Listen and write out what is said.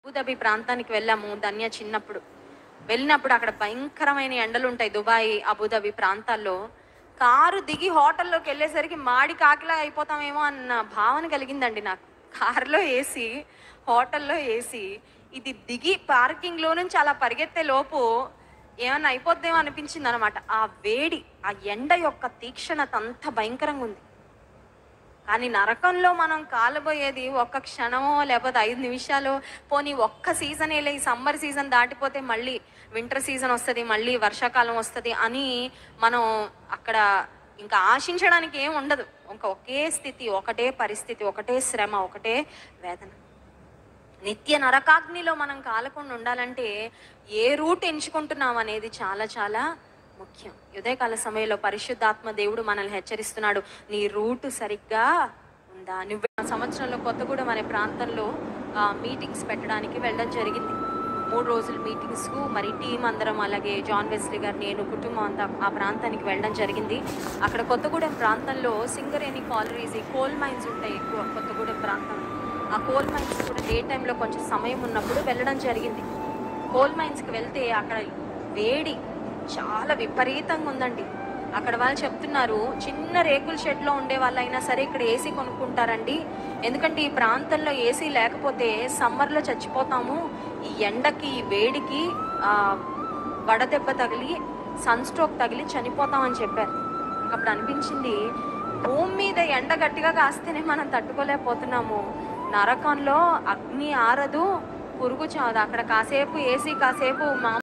Abu Dhabi ప్రాంతానికి వెళ్ళాము ధన్య చిన్నప్పుడు వెళ్ళినప్పుడు అక్కడ భయంకరమైన ఎండలు ఉంటాయి దుబాయ్ అబుదాబి ప్రాంతాల్లో కారు దిగి హోటల్లోకి వెళ్ళేసరికి మాడి కాకిలా అయిపోతామేమో అన్న భావన కలిగిందండి నాకు కారులో ఏసీ హోటల్లో ఏసీ ఇది దిగి పార్కింగ్లో నుంచి అలా పరిగెత్తే లోపు ఏమన్నా అయిపోద్దేమో అనిపించింది అనమాట ఆ వేడి ఆ ఎండ యొక్క తీక్షణత అంత భయంకరంగా ఉంది కానీ నరకంలో మనం కాలబోయేది ఒక్క క్షణమో లేకపోతే ఐదు నిమిషాలు పోనీ ఒక్క సీజన్ వెళ్ళి ఈ సమ్మర్ సీజన్ దాటిపోతే మళ్ళీ వింటర్ సీజన్ వస్తుంది మళ్ళీ వర్షాకాలం వస్తుంది అని మనం అక్కడ ఇంకా ఆశించడానికి ఏం ఉండదు ఇంకా ఒకే స్థితి ఒకటే పరిస్థితి ఒకటే శ్రమ ఒకటే వేదన నిత్య నరకాగ్నిలో మనం కాలకుండా ఉండాలంటే ఏ రూట్ ఎంచుకుంటున్నాం అనేది చాలా చాలా ముఖ్యం ఉదయకాల సమయంలో పరిశుద్ధాత్మ దేవుడు మనల్ని హెచ్చరిస్తున్నాడు నీ రూటు సరిగ్గా ఉందా నువ్వు ఆ సంవత్సరంలో కొత్తగూడెం అనే ప్రాంతంలో మీటింగ్స్ పెట్టడానికి వెళ్ళడం జరిగింది మూడు రోజుల మీటింగ్స్కు మరి టీం అందరం అలాగే జాన్ వెస్లీ గారు నేను కుటుంబం అంతా ఆ ప్రాంతానికి వెళ్ళడం జరిగింది అక్కడ కొత్తగూడెం ప్రాంతంలో సింగరేణి కాలరీస్ కోల్ మైన్స్ ఉంటాయి ఎక్కువ కొత్తగూడెం ప్రాంతంలో ఆ కోల్ మైన్స్ కూడా డే టైంలో కొంచెం సమయం ఉన్నప్పుడు వెళ్ళడం జరిగింది కోల్ మైన్స్కి వెళ్తే అక్కడ వేడి చాలా విపరీతంగా ఉందండి అక్కడ వాళ్ళు చెప్తున్నారు చిన్న రేకుల షెడ్లో ఉండే వాళ్ళైనా సరే ఇక్కడ ఏసీ కొనుక్కుంటారండి ఎందుకంటే ఈ ప్రాంతంలో ఏసీ లేకపోతే సమ్మర్లో చచ్చిపోతాము ఈ ఎండకి ఈ వేడికి ఆ, వడదెబ్బ తగిలి సన్ స్ట్రోక్ తగిలి చనిపోతామని చెప్పారు నాకు అప్పుడు అనిపించింది భూమి మీద ఎండ గట్టిగా కాస్తేనే మనం తట్టుకోలేకపోతున్నాము నరకంలో అగ్ని ఆరదు పురుగు చావదు అక్కడ కాసేపు ఏసీ కాసేపు మా